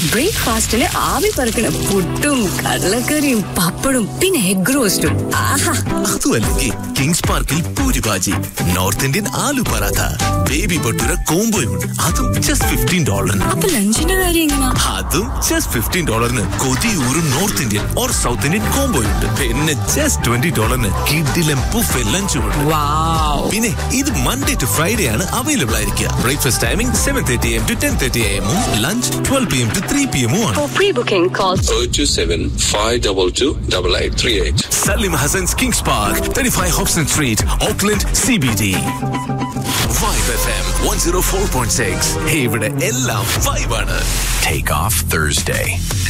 ബ്രേക്ക്ഫാസ്റ്റില് ആവി പറക്കണ പുട്ടും കടലക്കറിയും പപ്പടും പിന്നെ എഗ് റോസ്റ്റും ആഹാ അതുമല്ലെങ്കിൽ കിങ്സ് പാർക്കിൽ പൂരിഭാജി നോർത്ത് ഇന്ത്യൻ ആലു പറാത്ത ബേബി ഭട്ടൂര കോംബോയുണ്ട് അതും ജസ്റ്റ് ഫിഫ്റ്റീൻ ഡോളറിന് അപ്പൊ ലഞ്ചിന്റെ കാര്യം എങ്ങനാ അതും ജസ്റ്റ് ഫിഫ്റ്റീൻ ഡോളറിന് കൊതിയൂറും north Indian or south Indian കോംബോയുണ്ട് പിന്നെ ജസ്റ്റ് ട്വന്റി ഡോളറിന് കിഡിലും ബുഫെ ലഞ്ചും ഉണ്ട് വാവ് പിന്നെ ഇത് മൺഡേ ടു ഫ്രൈഡേ ആണ് അവൈലബിൾ ആയിരിക്കുക breakfast timing seven thirty M to ten thirty എമ്മും lunch twelve P M to three P എമ്മും ആണ് For pre-booking, call 027 522 8838. Salim Hassan's Kings Park, 35 Hobson Street, Auckland, CBD. Vibe FM 104.6. Hey, ഇവിടെ എല്ലാം vibe ആണ്. Take off Thursday.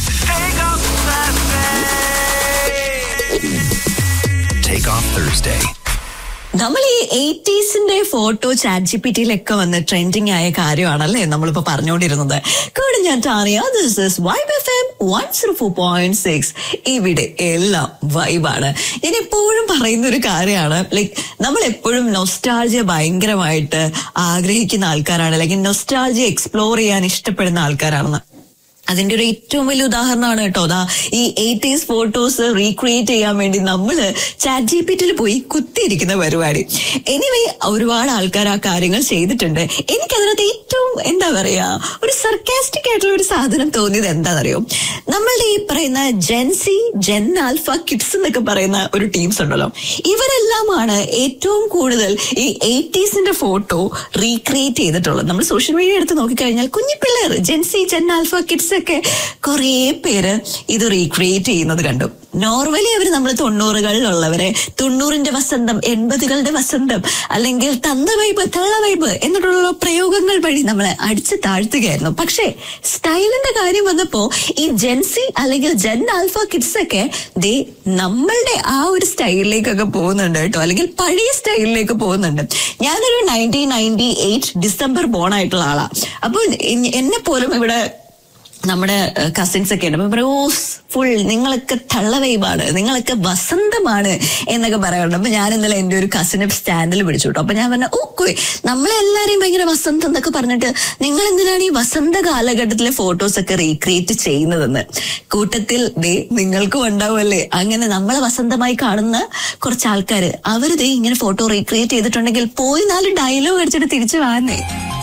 Take off Thursday. നമ്മൾ ഈ എയ്റ്റീസിന്റെ photo chat G P ടിയിലൊക്കെ വന്ന് ട്രെൻഡിങ് ആയ കാര്യമാണല്ലേ നമ്മളിപ്പോ പറഞ്ഞുകൊണ്ടിരുന്നത് കൂടെ ഞാൻ Taria this is Vibe F M one zero four point six ഇവിടെ എല്ലാം വൈബാണ് ഞാൻ എപ്പോഴും പറയുന്ന ഒരു കാര്യമാണ് ലൈക്ക് നമ്മൾ എപ്പോഴും നൊസ്റ്റാൾജിയ ഭയങ്കരമായിട്ട് ആഗ്രഹിക്കുന്ന ആൾക്കാരാണ് അല്ലെങ്കിൽ നൊസ്റ്റാൾജിയ എക്സ്പ്ലോർ ചെയ്യാൻ ഇഷ്ടപ്പെടുന്ന ആൾക്കാരാണെന്ന് അതിന്റെ ഒരു ഏറ്റവും വലിയ ഉദാഹരണമാണ് കേട്ടോ അതാ ഈ എയ്റ്റീസ് ഫോട്ടോസ് റീക്രിയേറ്റ് ചെയ്യാൻ വേണ്ടി നമ്മള് ചാറ്റ് ജി പി ടിയിൽ പോയി കുത്തിയിരിക്കുന്ന പരിപാടി എനിവേ ഒരുപാട് ആൾക്കാർ ആ കാര്യങ്ങൾ ചെയ്തിട്ടുണ്ട് എനിക്കതിനകത്ത് ഏറ്റവും എന്താ പറയാ ഒരു സർക്കാസ്റ്റിക് ആയിട്ടുള്ള ഒരു സാധനം തോന്നിയത് എന്താണെന്നറിയോ നമ്മളുടെ ഈ പറയുന്ന ജെൻസി ജെൻ ആൽഫ കിഡ്സ് എന്നൊക്കെ പറയുന്ന ഒരു ടീംസ് ഉണ്ടല്ലോ ഇവരെല്ലാമാണ് ഏറ്റവും കൂടുതൽ ഈ എയ്റ്റീസിന്റെ ഫോട്ടോ റീക്രിയേറ്റ് ചെയ്തിട്ടുള്ളത് നമ്മൾ സോഷ്യൽ മീഡിയ എടുത്ത് നോക്കിക്കഴിഞ്ഞാൽ കുഞ്ഞു പിള്ളേർ ജെൻസി ജെൻ ആൽഫ കിഡ്സ് ഒക്കെ കുറേ പേര് ഇത് റീക്രിയേറ്റ് ചെയ്യുന്നത് കണ്ടു നോർമലി അവർ നമ്മൾ തൊണ്ണൂറുകളിലുള്ളവരെ തൊണ്ണൂറിന്റെ വസന്തം എൺപതുകളുടെ വസന്തം അല്ലെങ്കിൽ തന്ത വൈബ് തള്ള വൈബ് എന്നിട്ടുള്ള പ്രയോഗങ്ങൾ വഴി നമ്മളെ അടിച്ചു താഴ്ത്തുകയായിരുന്നു പക്ഷേ സ്റ്റൈലിന്റെ കാര്യം വന്നപ്പോ ഈ ജെൻസി അല്ലെങ്കിൽ ജെൻ ആൽഫ കിഡ്സ് ഒക്കെ ദേ നമ്മളുടെ ആ ഒരു സ്റ്റൈലിലേക്കൊക്കെ പോകുന്നുണ്ട് കേട്ടോ അല്ലെങ്കിൽ പഴയ സ്റ്റൈലിലേക്ക് പോകുന്നുണ്ട് ഞാനൊരു nineteen ninety eight December born ആയിട്ടുള്ള ആളാ അപ്പോൾ എന്നെ പോലും ഇവിടെ നമ്മുടെ കസിൻസ് ഒക്കെ ഉണ്ട് അപ്പൊ പറയും ഓ ഫുൾ നിങ്ങളൊക്കെ തള്ള വൈബാണ് നിങ്ങളൊക്കെ വസന്തമാണ് എന്നൊക്കെ പറയാറുണ്ട് അപ്പൊ ഞാൻ ഇന്നലെ എന്റെ ഒരു കസിനെ സ്റ്റാൻഡിൽ പിടിച്ചു കേട്ടോ അപ്പൊ ഞാൻ പറഞ്ഞ ഓ കോയ് നമ്മളെല്ലാരെയും ഭയങ്കര വസന്തം എന്നൊക്കെ പറഞ്ഞിട്ട് നിങ്ങൾ എന്തിനാണ് ഈ വസന്ത കാലഘട്ടത്തിലെ ഫോട്ടോസ് ഒക്കെ റീക്രിയേറ്റ് ചെയ്യുന്നതെന്ന് കൂട്ടത്തിൽ ദേ നിങ്ങൾക്കും ഉണ്ടാവുമല്ലേ അങ്ങനെ നമ്മളെ വസന്തമായി കാണുന്ന കുറച്ച് ആൾക്കാർ അവർ ദേ ഇങ്ങനെ ഫോട്ടോ റീക്രിയേറ്റ് ചെയ്തിട്ടുണ്ടെങ്കിൽ പോയി നാല് ഡയലോഗ് അടിച്ചിട്ട് തിരിച്ചു വാങ്ങേ